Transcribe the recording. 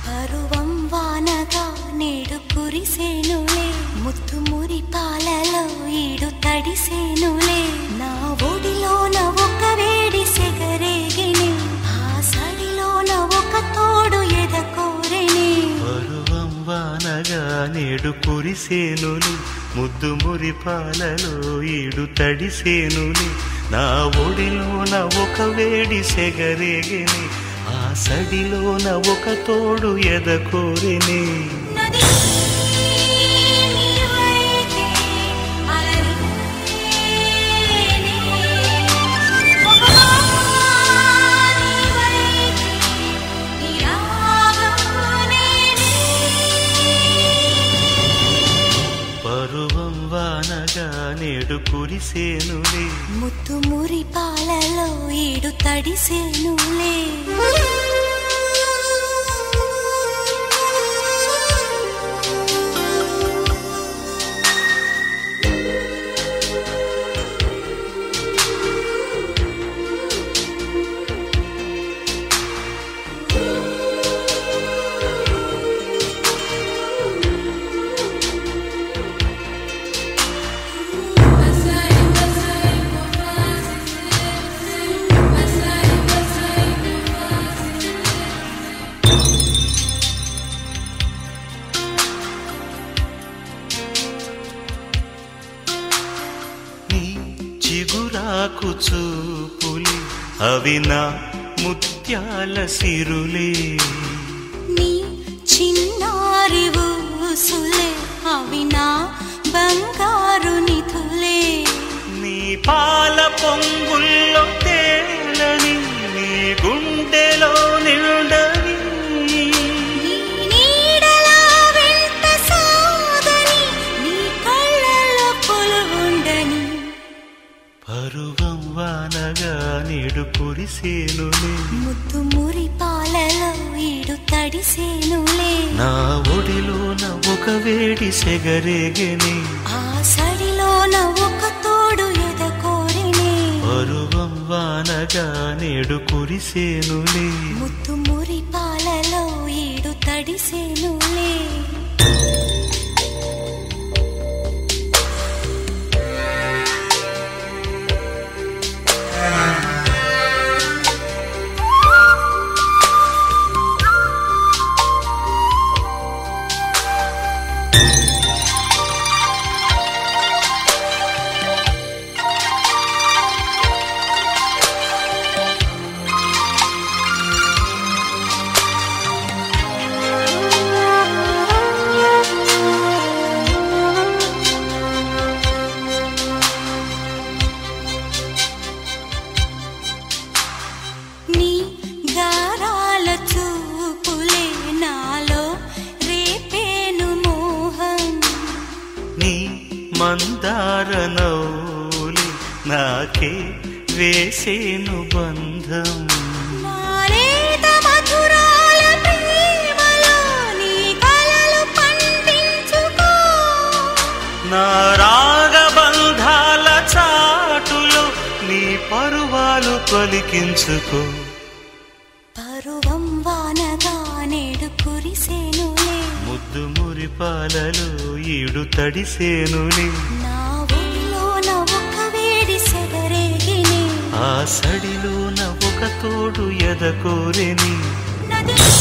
పరువం వానగా నేడు కురిసేనులే ముత్తు మురి పాలలో ఈడు తడిసేనులే నా ఒడిలోన ఒక వేడి సెగరేగిని ఆ సడిలోన ఒక తోడు ఎదకోరెని పరువం వానగా నేడు కురిసేనులు ముద్దు మురి పాలలో ఈడు తడిసేనులి నా ఒడిలోన ఒక వేడి సెగరేగిని ఆ సడిలోన ఒక తోడు ఎదకోరిని నది నీవైతే అలరినే ఒక నీవైతే ఈ రాగం నేనే పరువం వానగా నేడు కురిసేనులే ముత్తు మురి పాలలో ఈడు తడిసేనులే నీ చిగురాకు చూపులి అవి నా ముత్యాల సిరులే నీ చిన్నారి ఊసులే అవి నా బంగారు నిధులే నీ పాల పొంగుల్లో తేలని నీ గుండెలో నిండని నీ నీడలా వెంట సాగని నీ కళ్ళలో కొలువుండని పరువం వానగా నేడు కురిసేనులే ముద్దు మురి పాలలో ఈడు తడిసేనులే నా ఒడిలోన ఒక వేడి సెగరేగని ఆ సడిలోన ఒక తోడు ఎదకోరినే పరువం వానగా నేడు కురిసేనులే ముద్దు మురి పాలలో ఈడు తడిసేనులే నీ గారాల చూపులే నాలో రేపేను మోహం నీ మందార నౌలి నాకే వేసేను బంధం నాలేత మధురాల ప్రేమలో నీ కలలు పండించుకో నా రాగబంధాల చాటులో నీ పరువాలు పలికించుకో పరువం వానగా నేడు కురిసేనులే ముద్దు మురి పాలలో ఈడు తడిసేనులే నా ఒడిలోన ఒక వేడి సెగరేగిని ఆ సడిలోన ఒక తోడు ఎదకోరెని నది